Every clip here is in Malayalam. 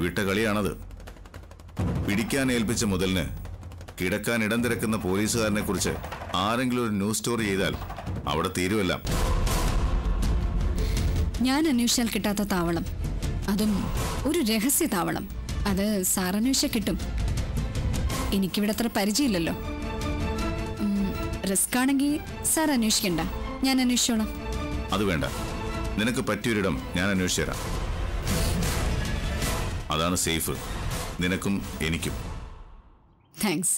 വഴിവിട്ട കളിയാണത് പിടിക്കാൻ ഏൽപ്പിച്ച മുതലിന് കിടക്കാൻ ഇടം തിരക്കുന്ന പോലീസുകാരനെ കുറിച്ച് ആരെങ്കിലും ഒരു ന്യൂസ് സ്റ്റോറി ചെയ്താൽ അവിടെ തീരുവല്ല ഞാൻ അന്വേഷിച്ചാൽ കിട്ടാത്ത താവളം അതും ഒരു രഹസ്യ താവളം അത് സാർ അന്വേഷിച്ചാൽ കിട്ടും എനിക്കിവിടെ അത്ര പരിചയമില്ലല്ലോ റിസ്ക് ആണെങ്കിൽ സാർ അന്വേഷിക്കണ്ട ഞാൻ അന്വേഷിച്ചോളാം അത് വേണ്ട നിനക്ക് പറ്റിയൊരിടം ഞാൻ അന്വേഷിച്ചു തരാം അതാണ് സേഫ് നിനക്കും എനിക്കും താങ്ക്സ്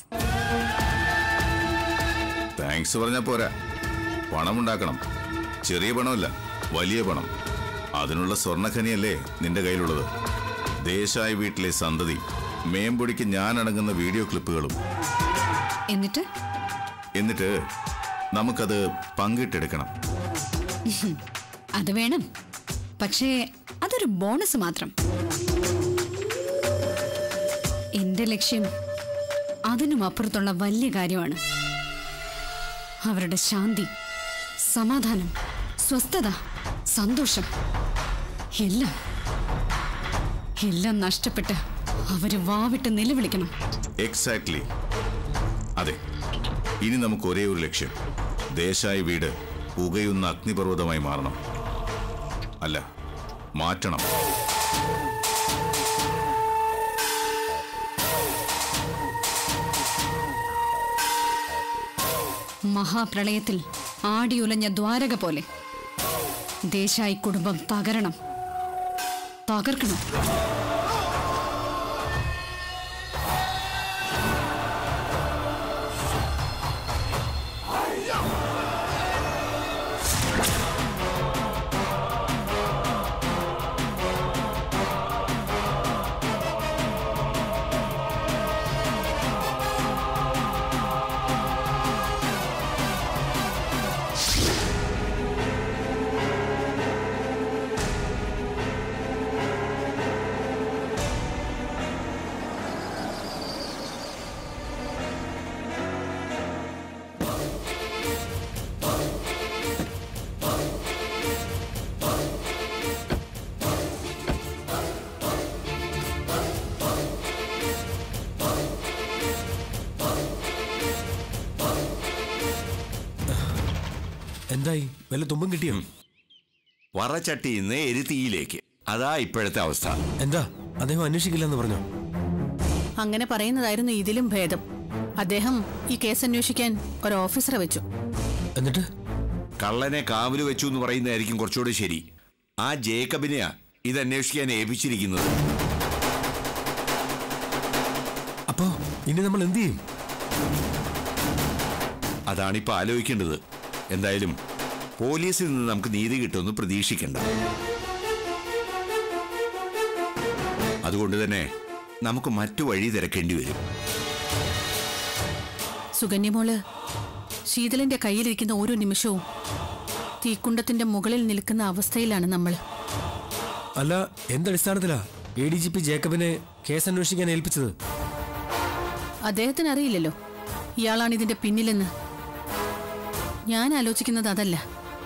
താങ്ക്സ് പറഞ്ഞാൽ പോരാ പണമുണ്ടാക്കണം ചെറിയ പണമല്ല വലിയ പണം അതിനുള്ള സ്വർണ്ണഖനിയല്ലേ നിന്റെ കയ്യിലുള്ളത് ദേശായി വീട്ടിലെ സന്തതി മേമ്പൊടിക്ക് ഞാൻ അടങ്ങുന്ന വീഡിയോ ക്ലിപ്പുകളും എന്നിട്ട് എന്നിട്ട് നമുക്കത് പങ്കിട്ടെടുക്കണം അത് വേണം പക്ഷേ അതൊരു ബോണസ് മാത്രം എന്റെ ലക്ഷ്യം അതിനും അപ്പുറത്തുള്ള വലിയ കാര്യമാണ് അവരുടെ ശാന്തി സമാധാനം സ്വസ്ഥത സന്തോഷം എല്ലാം എല്ലാം നഷ്ടപ്പെട്ട് അവര് വാവിട്ട് നിലവിളിക്കണം എക്സാക്ട്ലി അതെ ഇനി നമുക്ക് ഒരേ ഒരു ലക്ഷ്യം ദേശായി വീട് പുകയുന്ന അഗ്നിപർവ്വതമായി മാറണം അല്ല മാറ്റണം മഹാപ്രളയത്തിൽ ആടിയുലഞ്ഞ ദ്വാരക പോലെ ദേശായി കുടുംബം തകരണം തകർക്കണം എന്തായി വല്ല തുമ്പും കിട്ടിയോ വറച്ചട്ടിന്ന് എരുത്തിയിലേക്ക് അതാ ഇപ്പോഴത്തെ അവസ്ഥ എന്താ അദ്ദേഹം അന്വേഷിക്കില്ലെന്ന് പറഞ്ഞോ അങ്ങനെ പറയുന്നതായിരുന്നു ഇതിലും ഭേദം അദ്ദേഹം ഈ കേസ് അന്വേഷിക്കാൻ ഒരു ഓഫീസറെ വെച്ചു എന്നിട്ട് കള്ളനെ കാവല് വെച്ചു എന്ന് പറയുന്നതായിരിക്കും കുറച്ചുകൂടി ശരി ആ ജേക്കബിനെയാ ഇത് അന്വേഷിക്കാൻ ഏൽപ്പിച്ചിരിക്കുന്നത് അപ്പോ ഇനി നമ്മൾ എന്ത് ചെയ്യും അതാണിപ്പോ ആലോചിക്കേണ്ടത് എന്തായാലും പോലീസിൽ നിന്ന് നമുക്ക് നീതി കിട്ടുമെന്ന് പ്രതീക്ഷിക്കണ്ട അതുകൊണ്ട് തന്നെ നമുക്ക് മറ്റു വഴി തിരക്കേണ്ടി വരും സുകന്യമോള് ശീതളിന്റെ കയ്യിലിരിക്കുന്ന ഓരോ നിമിഷവും തീക്കുണ്ടത്തിന്റെ മുകളിൽ നിൽക്കുന്ന അവസ്ഥയിലാണ് നമ്മൾ അല്ല എന്തടിസ്ഥാനത്തിലാ എ ഡി ജി പി ജേക്കബിനെ കേസ് അന്വേഷിക്കാൻ ഏൽപ്പിച്ചത് അദ്ദേഹത്തിന് അറിയില്ലല്ലോ ഇയാളാണ് ഇതിന്റെ പിന്നിലെന്ന് ഞാൻ ആലോചിക്കുന്നത് അതല്ല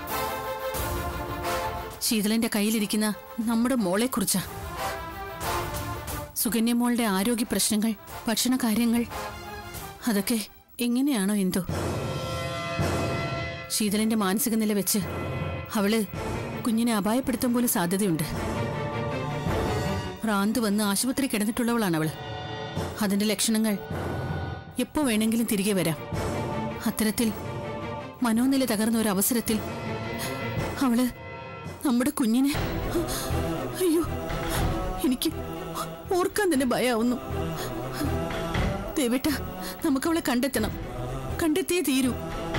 ശീതളിന്റെ കയ്യിലിരിക്കുന്ന നമ്മുടെ മോളെക്കുറിച്ചാ സുകന്യമോളുടെ ആരോഗ്യ പ്രശ്നങ്ങൾ ഭക്ഷണ കാര്യങ്ങൾ അതൊക്കെ എങ്ങനെയാണോ എന്തോ ശീതളിന്റെ മാനസിക നില വെച്ച് അവള് കുഞ്ഞിനെ അപായപ്പെടുത്താൻ പോലും സാധ്യതയുണ്ട് ഭ്രാന്ത് വന്ന് ആശുപത്രി കിടന്നിട്ടുള്ളവളാണ് അവള് അതിന്റെ ലക്ഷണങ്ങൾ എപ്പോ വേണമെങ്കിലും തിരികെ വരാം അത്തരത്തിൽ മനോനില തകർന്ന ഒരു അവസരത്തിൽ അവള് നമ്മുടെ കുഞ്ഞിനെ അയ്യോ എനിക്ക് ഓർക്കാൻ തന്നെ ഭയാവുന്നു ദേവേട്ട നമുക്ക് അവളെ കണ്ടെത്തണം കണ്ടെത്തിയേ തീരൂ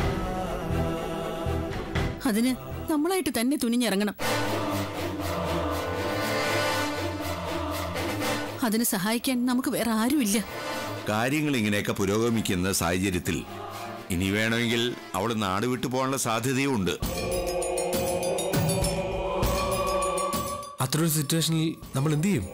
അതിന് നമ്മളായിട്ട് തന്നെ തുനിഞ്ഞിറങ്ങണം അതിന് സഹായിക്കാൻ നമുക്ക് വേറെ ആരുമില്ല കാര്യങ്ങൾ ഇങ്ങനെയൊക്കെ പുരോഗമിക്കുന്ന സാഹചര്യത്തിൽ ഇനി വേണമെങ്കിൽ അവൾ നാട് വിട്ടു പോകാനുള്ള സാധ്യതയും ഉണ്ട് അത്രയൊരു സിറ്റുവേഷനിൽ നമ്മൾ എന്ത് ചെയ്യും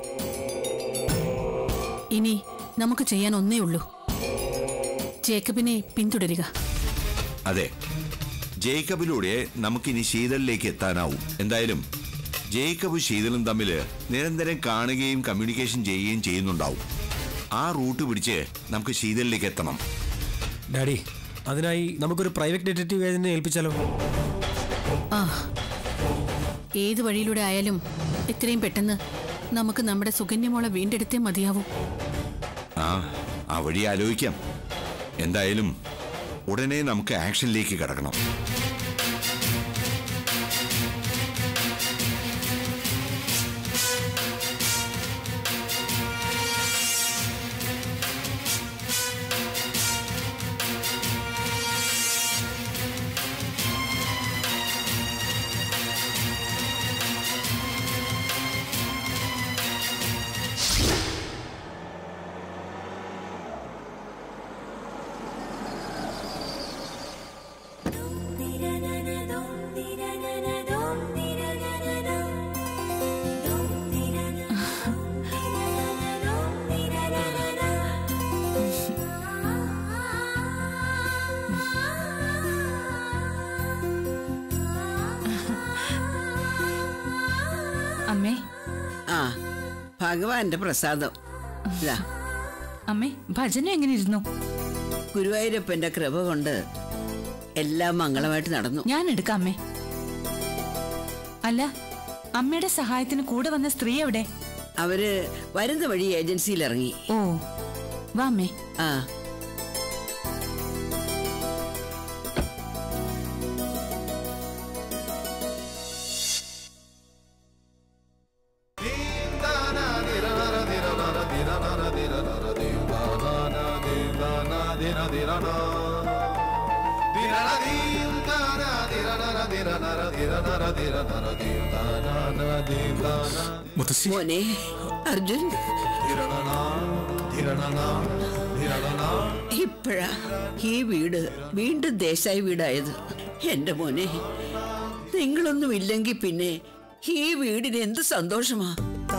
ഇനി നമുക്ക് ചെയ്യാൻ ഒന്നേ ഉള്ളൂ ജേക്കബിനെ പിന്തുടരുക അതെ ജേക്കബിലൂടെ നമുക്കിനി ശീതളിലേക്ക് എത്താനാവും എന്തായാലും ജേക്കബ് ശീതളും തമ്മിൽ നിരന്തരം കാണുകയും കമ്മ്യൂണിക്കേഷൻ ചെയ്യുകയും ചെയ്യുന്നുണ്ടാവും ആ റൂട്ട് പിടിച്ച് നമുക്ക് ശീതളിലേക്ക് എത്തണം ഡാഡി അതിനായി നമുക്കൊരു പ്രൈവറ്റ് ഡിറ്റക്റ്റീവ് ഏജന്റിനെ ഏൽപ്പിച്ചാലോ ആ ഏത് വഴിയിലൂടെ ആയാലും എത്രയും പെട്ടെന്ന് നമുക്ക് നമ്മുടെ സുകന്യമോളെ വീണ്ടെടുത്തേ മതിയാവൂ ആ ആ വഴി ആലോചിക്കാം എന്തായാലും ഉടനെ നമുക്ക് ആക്ഷനിലേക്ക് കിടക്കണം അമ്മേ ആ ഭഗവാന്റെ പ്രസാദം ഇതാ അമ്മേ ഭജന എങ്ങനെ ഇരുന്നു ഗുരുവായൂരപ്പന്റെ കൃപ കൊണ്ട് എല്ലാം മംഗളമായിട്ട് നടന്നു ഞാൻ എടുക്കാം അമ്മേ അല്ല അമ്മയുടെ സഹായത്തിന് കൂടെ വന്ന സ്ത്രീ എവിടെ അവര് വരുന്ന വഴി ഏജൻസിയിൽ ഇറങ്ങി ഓ വാ അമ്മേ ആ മുത്തശ്ശി മോനെ അർജുൻ ഇപ്പോഴാ ഈ വീട് വീണ്ടും ദേശായി വീടായത് എന്റെ മോനെ നിങ്ങളൊന്നും ഇല്ലെങ്കിൽ പിന്നെ ഈ വീടിന് എന്ത് സന്തോഷമാ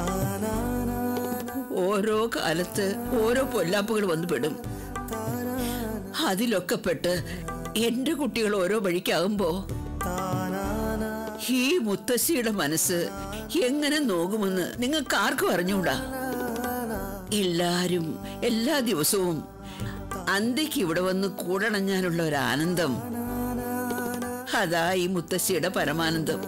ഓരോ കാലത്ത് ഓരോ പൊല്ലാപ്പുകൾ വന്ന് പെടും അതിലൊക്കെ പെട്ട് എന്റെ കുട്ടികൾ ഓരോ വഴിക്കാകുമ്പോ ഈ മുത്തശ്ശിയുടെ മനസ്സ് എങ്ങനെ നോകുമെന്ന് നിങ്ങൾക്ക് ആർക്കും അറിഞ്ഞൂടാ എല്ലാരും എല്ലാ ദിവസവും അന്തിക്ക് ഇവിടെ വന്ന് കൂടണഞ്ഞാലുള്ള ഒരു ആനന്ദം അതാ ഈ മുത്തശ്ശിയുടെ പരമാനന്ദം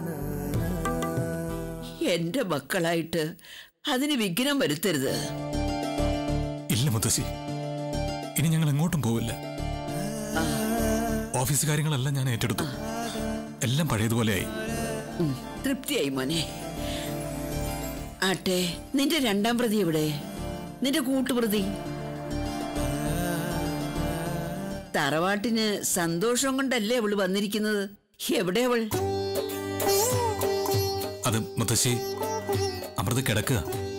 എന്റെ മക്കളായിട്ട് അതിന് വിഘ്നം വരുത്തരുത് ഇല്ല മുത്തശ്ശി ഇനി ഞങ്ങൾ എങ്ങോട്ടും പോവില്ല ഓഫീസ് കാര്യങ്ങളെല്ലാം ഞാൻ ഏറ്റെടുത്തു എല്ലാം പഴയതുപോലെയായി ഉം, തൃപ്തിയായി മോനെ ആട്ടെ നിന്റെ രണ്ടാം പ്രതി എവിടെ നിന്റെ കൂട്ടുപ്രതി തറവാട്ടിന് സന്തോഷം കൊണ്ടല്ലേ അവള് വന്നിരിക്കുന്നത് എവിടെ അവൾ അത് മുത്തശ്ശി അമൃത കിടക്കുക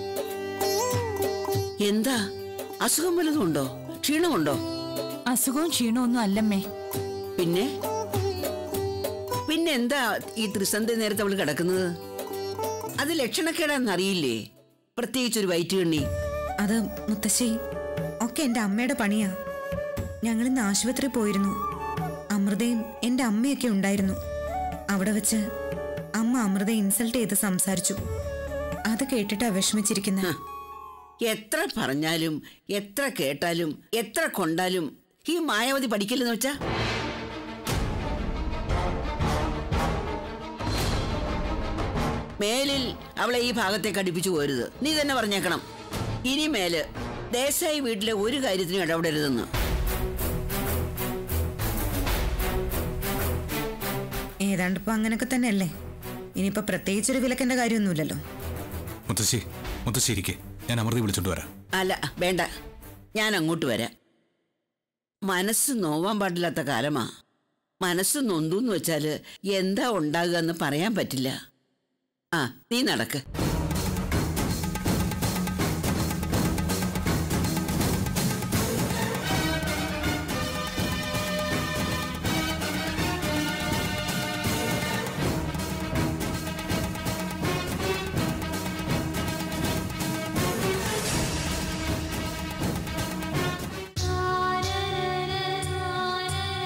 എന്താ അസുഖം വല്ലതും ഉണ്ടോ ക്ഷീണമുണ്ടോ അസുഖവും ക്ഷീണവും ഒന്നും അല്ലമ്മേ പിന്നെ പിന്നെ എന്താ ഈ ത്രിസന്ധി നേരത്തെ അവള് കിടക്കുന്നത് അത് ലക്ഷണക്കേടാന്ന് അറിയില്ലേ പ്രത്യേകിച്ച് ഒരു വയറ്റ് കണ്ണി അത് മുത്തശ്ശി ഒക്കെ എൻ്റെ അമ്മയുടെ പണിയാ ഞങ്ങൾ ഇന്ന് ആശുപത്രി പോയിരുന്നു അമൃതയും എൻ്റെ അമ്മയൊക്കെ ഉണ്ടായിരുന്നു അവിടെ വെച്ച് അമ്മ അമൃതയെ ഇൻസൾട്ട് ചെയ്ത് സംസാരിച്ചു അത് കേട്ടിട്ടാ വിഷമിച്ചിരിക്കുന്ന എത്ര പറഞ്ഞാലും എത്ര കേട്ടാലും എത്ര കൊണ്ടാലും ഈ മായാവതി പഠിക്കില്ലെന്ന് വെച്ചാ മേലിൽ അവളെ ഈ ഭാഗത്തേക്ക് അടുപ്പിച്ചു പോരുത് നീ തന്നെ പറഞ്ഞേക്കണം ഇനി മേല് ദേശായി വീട്ടിലെ ഒരു കാര്യത്തിനും ഇടപെടരുതെന്ന് ഏതാണ്ട് ഇപ്പൊ അങ്ങനൊക്കെ തന്നെയല്ലേ ഇനിയിപ്പോ പ്രത്യേകിച്ചൊരു വിലക്കേണ്ട കാര്യമൊന്നുമില്ലല്ലോ മുത്തശ്ശി മുത്തശ്ശി ഇരിക്കെ ഞാൻ അമൃത വിളിച്ചോണ്ട് വരാം അല്ല വേണ്ട ഞാൻ അങ്ങോട്ട് വരാം മനസ്സ് നോവാൻ പാടില്ലാത്ത കാലമാ മനസ്സ് നൊന്തു വെച്ചാല് എന്താ ഉണ്ടാകുക എന്ന് പറയാൻ പറ്റില്ല ആ നീ നടക്ക്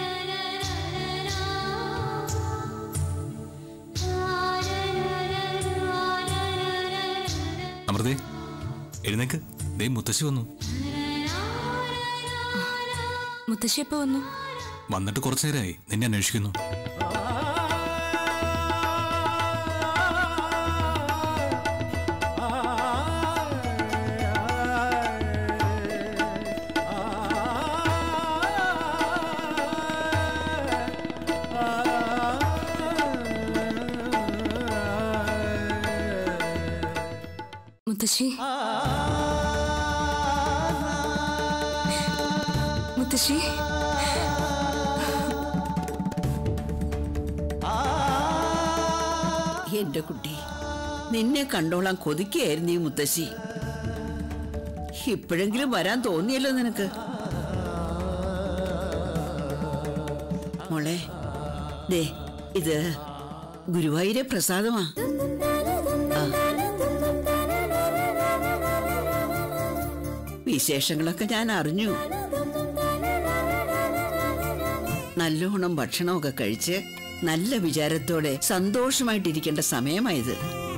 la la la la അമൃതേ എഴുന്നേക്ക് ദേ മുത്തശ്ശി വന്നു മുത്തശ്ശി എപ്പോ വന്നു വന്നിട്ട് കുറച്ചു നേരമായി നിന്നെ അന്വേഷിക്കുന്നു മുത്തശ്ശി മുത്തശ്ശി എന്റെ കുട്ടി നിന്നെ കണ്ടോളാൻ കൊതിക്കുകയായിരുന്നു ഈ മുത്തശ്ശി ഇപ്പോഴെങ്കിലും വരാൻ തോന്നിയല്ലോ നിനക്ക് മോളെ ദേ ഇത് ഗുരുവായൂരെ പ്രസാദമാ ആ. വിശേഷങ്ങളൊക്കെ ഞാൻ അറിഞ്ഞു നല്ലോണം ഭക്ഷണമൊക്കെ കഴിച്ച് നല്ല വിചാരത്തോടെ സന്തോഷമായിട്ടിരിക്കേണ്ട സമയമായത്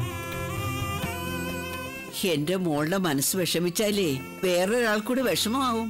എന്റെ മോളുടെ മനസ്സ് വിഷമിച്ചാലേ വേറൊരാൾ കൂടി വിഷമമാവും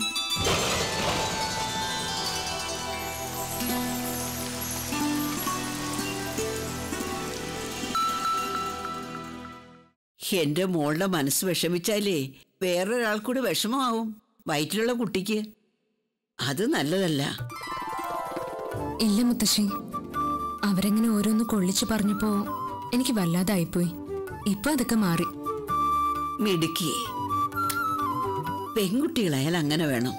എന്റെ മോളുടെ മനസ്സ് വിഷമിച്ചാലേ വേറൊരാൾ കൂടി വിഷമമാവും വയറ്റിലുള്ള കുട്ടിക്ക് അത് നല്ലതല്ല ഇല്ല മുത്തശ്ശി അവരെങ്ങനെ ഓരോന്ന് കൊള്ളിച്ചു പറഞ്ഞപ്പോ എനിക്ക് വല്ലാതായിപ്പോയി ഇപ്പൊ അതൊക്കെ മാറി മിടുക്കി പെൺകുട്ടികളായാൽ അങ്ങനെ വേണം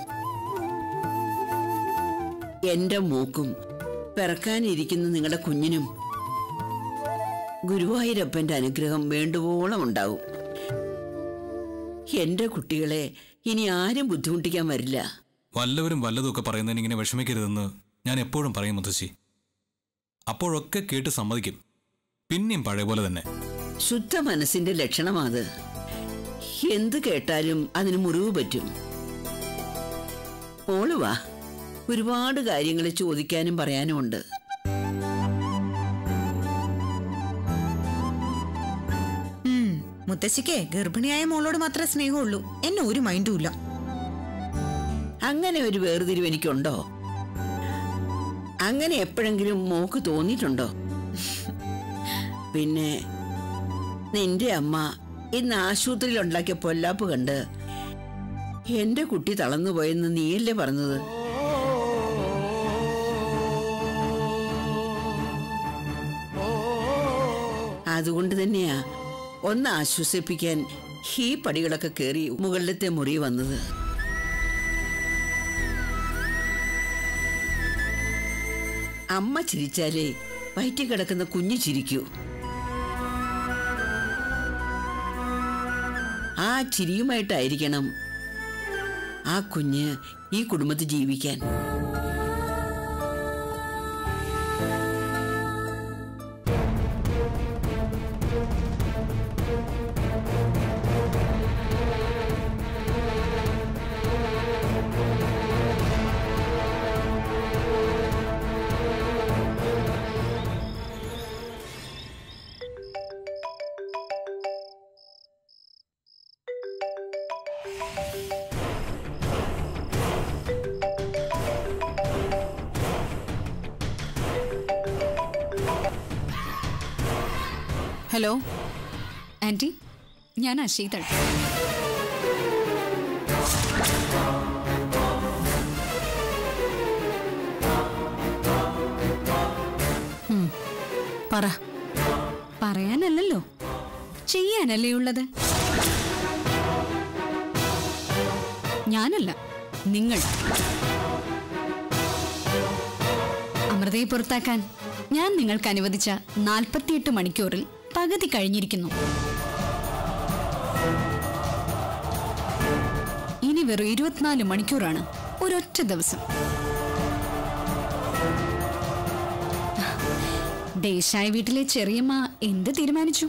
എന്റെ മൂക്കും പിറക്കാനിരിക്കുന്ന നിങ്ങളുടെ കുഞ്ഞിനും ഗുരുവായൂരപ്പന്റെ അനുഗ്രഹം വേണ്ടുവോളം ഉണ്ടാവും എന്റെ കുട്ടികളെ ഇനി ആരും ബുദ്ധിമുട്ടിക്കാൻ വരില്ല വല്ലവരും വല്ലതുമൊക്കെ പറയുന്നതിന് ഇങ്ങനെ വിഷമിക്കരുതെന്ന് ഞാൻ എപ്പോഴും പറയും മുത്തശ്ശി അപ്പോഴൊക്കെ കേട്ട് സമ്മതിക്കും പിന്നെയും പഴയ പോലെ തന്നെ ശുദ്ധ മനസ്സിന്റെ ലക്ഷണമാത് എന്ത് കേട്ടാലും അതിന് മുറിവ് പറ്റും മോള് വാ ഒരുപാട് കാര്യങ്ങൾ ചോദിക്കാനും പറയാനും ഉണ്ട് ഉം, മുത്തശ്ശിക്ക് ഗർഭിണിയായ മോളോട് മാത്രമേ സ്നേഹമുള്ളൂ എന്നെ ഒരു മൈൻഡും ഇല്ല അങ്ങനെ ഒരു വേർതിരിവ് എനിക്കുണ്ടോ അങ്ങനെ എപ്പോഴെങ്കിലും മോക്ക് തോന്നിയിട്ടുണ്ടോ പിന്നെ നിന്റെ അമ്മ ഇന്ന് ആശുപത്രിയിൽ ഉണ്ടാക്കിയ പൊല്ലാപ്പ് കണ്ട് എന്റെ കുട്ടി തളർന്നുപോയെന്ന് നീയല്ലേ പറഞ്ഞത് അതുകൊണ്ട് തന്നെയാ ഒന്ന് ആശ്വസിപ്പിക്കാൻ ഈ പടികളൊക്കെ കയറി മുകളിലത്തെ മുറി വന്നത് അമ്മ ചിരിച്ചാലേ വയറ്റിൽ കിടക്കുന്ന കുഞ്ഞ് ചിരിക്കൂ ആ ചിരിയുമായിട്ടായിരിക്കണം ആ കുഞ്ഞ് ഈ കുടുംബത്തിൽ ജീവിക്കാൻ ഹലോ ആന്റി ഞാൻ അശീതൾ പറ പറയാനല്ലല്ലോ ചെയ്യാനല്ലേ ഉള്ളത് ഞാനല്ല നിങ്ങൾ അമൃതയെ പുറത്താക്കാൻ ഞാൻ നിങ്ങൾക്ക് അനുവദിച്ച നാൽപ്പത്തിയെട്ട് മണിക്കൂറിൽ പകുതി കഴിഞ്ഞിരിക്കുന്നു ഇനി വെറും ഇരുപത്തിനാല് മണിക്കൂറാണ് ഒരൊറ്റ ദിവസം ദേശായി വീട്ടിലെ ചെറിയമ്മ എന്ത് തീരുമാനിച്ചു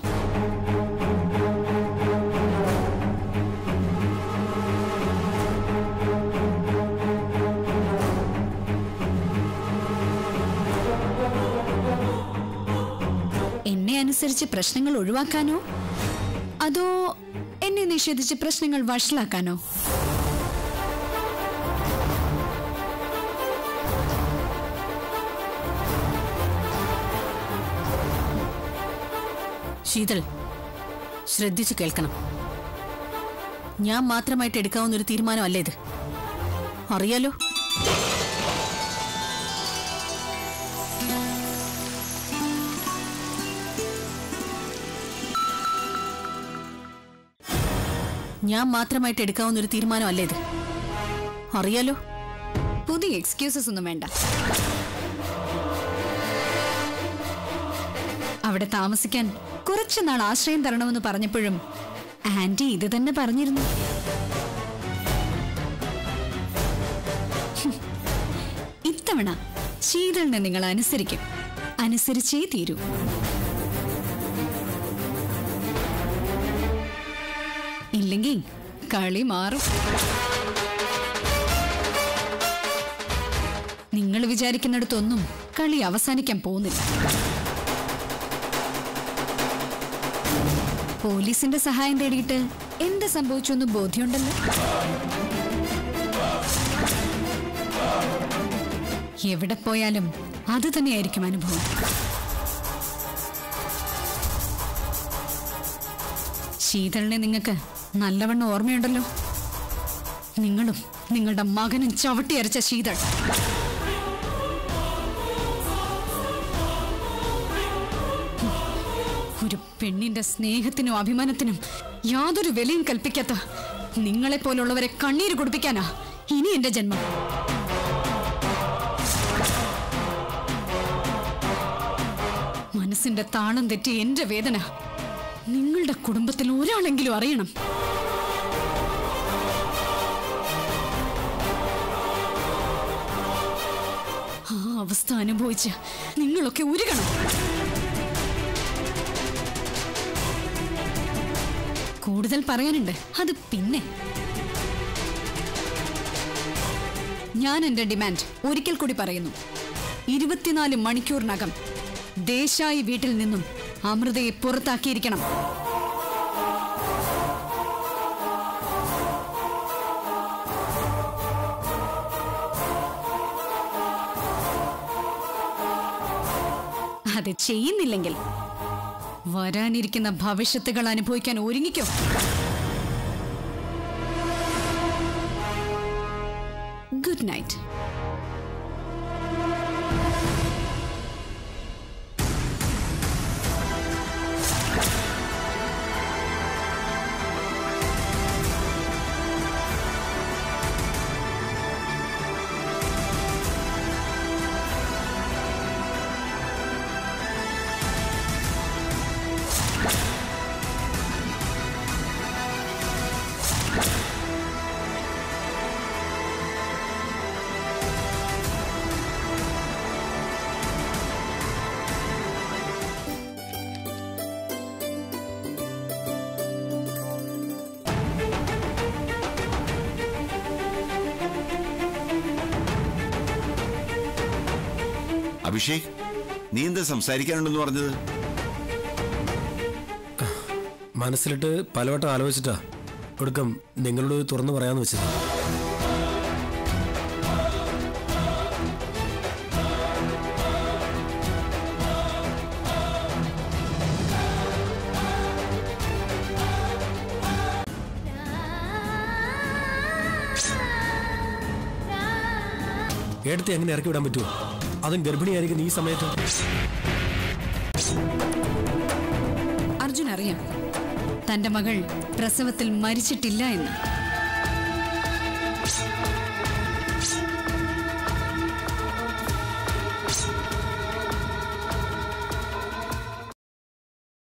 എന്നെ അനുസരിച്ച് പ്രശ്നങ്ങൾ ഒഴിവാക്കാനോ അതോ എന്നെ നിഷേധിച്ച് പ്രശ്നങ്ങൾ വഷളാക്കാനോ ശീതൾ ശ്രദ്ധിച്ചു കേൾക്കണം ഞാൻ മാത്രമായിട്ട് എടുക്കാവുന്ന ഒരു തീരുമാനമല്ല ഇത് അറിയാലോ ഞാൻ മാത്രമായിട്ട് എടുക്കാവുന്ന ഒരു തീരുമാനമല്ല ഇത് അറിയാലോ പുതിയ എക്സ്ക്യൂസസ് ഒന്നും വേണ്ട അവിടെ താമസിക്കാൻ കുറച്ചു നാൾ ആശ്രയം തരണമെന്ന് പറഞ്ഞപ്പോഴും ആന്റി ഇത് തന്നെ പറഞ്ഞിരുന്നു ഹും. ഇത്തവണ ശീതളിനെ നിങ്ങൾ അനുസരിക്കും അനുസരിച്ചേ തീരൂ ഇല്ലെങ്കിൽ കളി മാറും നിങ്ങൾ വിചാരിക്കുന്നിടത്തൊന്നും കളി അവസാനിക്കാൻ പോകുന്നില്ല പോലീസിന്റെ സഹായം തേടിയിട്ട് എന്ത് സംഭവിച്ചൊന്നും ബോധ്യമുണ്ടല്ലോ എവിടെ പോയാലും അത് തന്നെയായിരിക്കും അനുഭവം ശീതളിനെ നിങ്ങൾക്ക് നല്ലവണ്ണം ഓർമ്മയുണ്ടല്ലോ നിങ്ങളും നിങ്ങളുടെ മകനും ചവിട്ടിയരച്ച ശീതൾ ഒരു പെണ്ണിന്റെ സ്നേഹത്തിനും അഭിമാനത്തിനും യാതൊരു വിലയും കൽപ്പിക്കാത്ത നിങ്ങളെ പോലുള്ളവരെ കണ്ണീര് കുടിപ്പിക്കാനാ ഇനി എന്റെ ജന്മം മനസ്സിന്റെ താളം തെറ്റി എന്റെ വേദന നിങ്ങളുടെ കുടുംബത്തിൽ ഒരാളെങ്കിലും അറിയണം ആ അവസ്ഥ അനുഭവിച്ച് നിങ്ങളൊക്കെ ഉരുകണം കൂടുതൽ പറയാനുണ്ട് അത് പിന്നെ ഞാൻ എന്റെ ഡിമാൻഡ് ഒരിക്കൽ കൂടി പറയുന്നു ഇരുപത്തിനാല് മണിക്കൂറിനകം ദേശായി വീട്ടിൽ നിന്നും അമൃതയെ പുറത്താക്കിയിരിക്കണം അത് ചെയ്യുന്നില്ലെങ്കിൽ വരാനിരിക്കുന്ന ഭവിഷ്യത്തുകൾ അനുഭവിക്കാൻ ഒരുങ്ങിക്കോ ഗുഡ് നൈറ്റ് അഭിഷേക് നീ എന്താ സംസാരിക്കാനുണ്ടെന്ന് പറഞ്ഞത് മനസ്സിലിട്ട് പലവട്ടം ആലോചിച്ചിട്ടാ ഒടുക്കം നിങ്ങളോട് തുറന്നു പറയാന്ന് വെച്ചത് എടുത്ത് എങ്ങനെ ഇറക്കി വിടാൻ പറ്റുമോ അതും ഗർഭിണിയായിരിക്കുന്ന ഈ സമയത്ത് അർജുൻ അറിയാം തന്റെ മകൾ പ്രസവത്തിൽ മരിച്ചിട്ടില്ല എന്ന്